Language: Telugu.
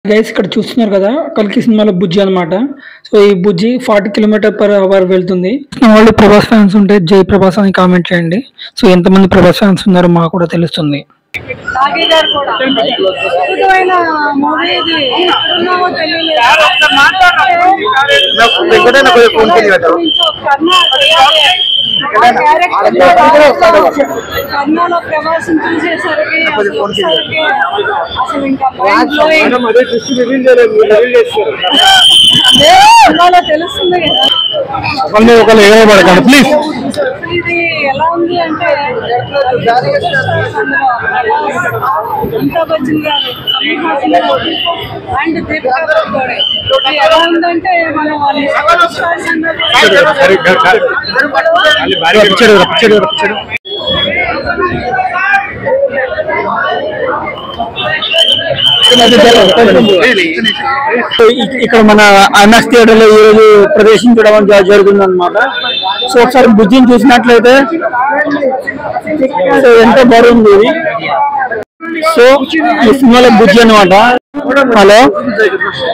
గైస్ ఇక్కడ చూస్తున్నారు కదా కల్కి సినిమాలో బుజ్జి అన్నమాట సో ఈ Bujji forty kilometre per hour వెళ్తుంది వాళ్ళు ప్రభాస్ ఫ్యాన్స్ ఉంటే జై ప్రభాస్ అని కామెంట్ చేయండి సో ఎంతమంది ప్రభాస్ ఫ్యాన్స్ ఉన్నారో మాకు కూడా తెలుస్తుంది నాగి గారు కూడా అద్భుతమైన మూవీ ఇది ఎక్కడున్నామో తెలియలేదు వెంకటన్న కొంచెం ఫోన్ కింద పెట్టు. కొంచెం కర్ణ చేయాలి. ఆ క్యారెక్టర్ లో రావట్లేదు. కర్ణలో ప్రభాసం చూసేసరికి అసలు వచ్చేసరికి అసలు ఇంకా మైండ్ బ్లోయింగ్ అదే సినిమాలో తెలుస్తుంది కదా ఒకళ్ళు ఏమపడకండి ప్లీజ్ ఇది ఎలా ఉంది అంటే అమితాబ్ బచ్చన్ గారు కమల్ హాసన్ గారు అండ్ దీపికా పడుకోడే ఇది ఎలా ఉందంటే మనం వాళ్ళని సూపర్ స్టార్స్ పిచ్చడు పిచ్చడు పిచ్చడు సో ఇ- ఇక్కడ మన ఐమాక్స్ థియేటర్ లో ఈ రోజు ప్రదర్శించడం జరుగుతుంది అనమాట సో ఒకసారి బుజ్జిని చూసినట్లయితే సో ఎంతో బాగుంది ఇది సో ఈ సినిమాలో బుజ్జి అనమాట హలో